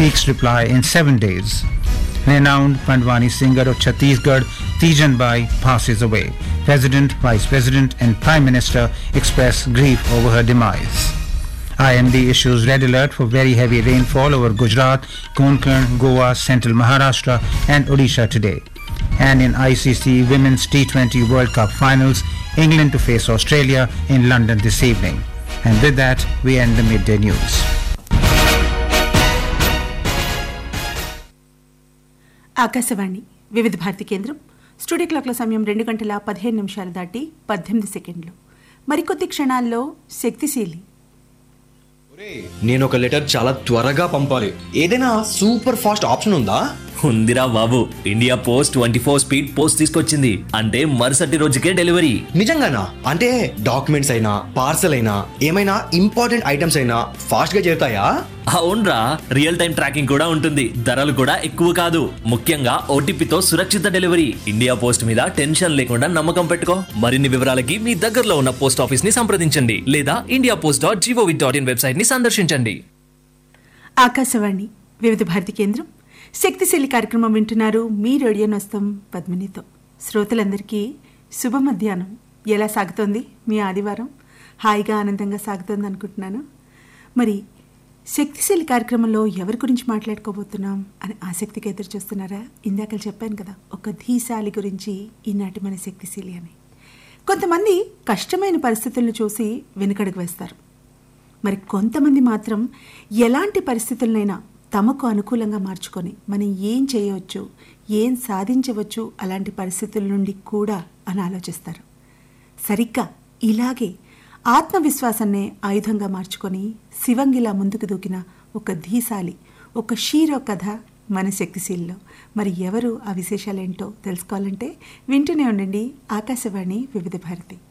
seeks reply in seven days. Renowned Pandwani singer of Chhattisgarh, Tijan Bai, passes away. President, Vice President, and Prime Minister express grief over her demise. IMD issues red alert for very heavy rainfall over Gujarat, Konkan, Goa, Central Maharashtra, and Odisha today. And in ICC Women's T20 World Cup Finals, England to face Australia in London this evening. And with that, we end the midday news. Akashvani వివిధ భారతి కేంద్రం studio క్లాక్ల సమయం రెండు గంటల పదిహేను నిమిషాలు దాటి పద్దెనిమిది సెకండ్లు మరికొద్ది క్షణాల్లో శక్తిశీలి నేను ఒక లెటర్ చాలా త్వరగా పంపాలి ఏదైనా సూపర్ ఫాస్ట్ ఆప్షన్ ఉందా ఉందిరా బాబు India post twenty four speed post తీసుకొచ్చింది అంటే మరుసటి రోజుకే డెలివరీ నిజంగానా అంటే డాక్యుమెంట్స్ అయినా పార్సల్ అయినా ఏమైనా ఇంపార్టెంట్ ఐటమ్స్ అయినా ఫాస్ట్ గా చేరుతాయా అవునరా రియల్ టైం ట్రాకింగ్ కూడా ఉంటుంది ధరలు కూడా ఎక్కువ కాదు ముఖ్యంగా ఓటీపీతో సురక్షిత డెలివరీ ఇండియా పోస్ట్ మీద టెన్షన్ లేకుండా నమ్మకం పెట్టుకో మరిన్ని వివరాలకి మీ దగ్గరలో ఉన్న పోస్ట్ ఆఫీస్ ని సంప్రదించండి లేదా India post dot gov dot in website ని సందర్శించండి ఆకాశవాణి వివిధ భారతి కేంద్రం శక్తిశీలి కార్యక్రమం వింటున్నారు మీ రేడియో నొస్తం పద్మినితో శ్రోతలందరికీ శుభ మధ్యాహ్నం ఎలా సాగుతోంది మీ ఆదివారం హాయిగా ఆనందంగా సాగుతోంది అనుకుంటున్నాను మరి శక్తిశీలి కార్యక్రమంలో ఎవరి గురించి మాట్లాడుకోబోతున్నాం అని ఆసక్తిగా ఎదురు చూస్తున్నారా ఇందాక చెప్పాను కదా ఒక ధీశాలి గురించి ఈనాటి మన శక్తిశీలి అని కొంతమంది కష్టమైన పరిస్థితులను చూసి వెనుకడుగు వేస్తారు మరి కొంతమంది మాత్రం ఎలాంటి పరిస్థితులనైనా తమకు అనుకూలంగా మార్చుకొని మనం ఏం చేయవచ్చు ఏం సాధించవచ్చు అలాంటి పరిస్థితుల నుండి కూడా అని ఆలోచిస్తారు సరిగ్గా ఇలాగే ఆత్మవిశ్వాసాన్నే ఆయుధంగా మార్చుకొని శివంగిలా ముందుకు దూకిన ఒక ధీశాలి ఒక షీరో కథ మన శక్తిశీల్లో మరి ఎవరు ఆ విశేషాలేంటో తెలుసుకోవాలంటే వింటూనే ఉండండి ఆకాశవాణి వివిధ భారతి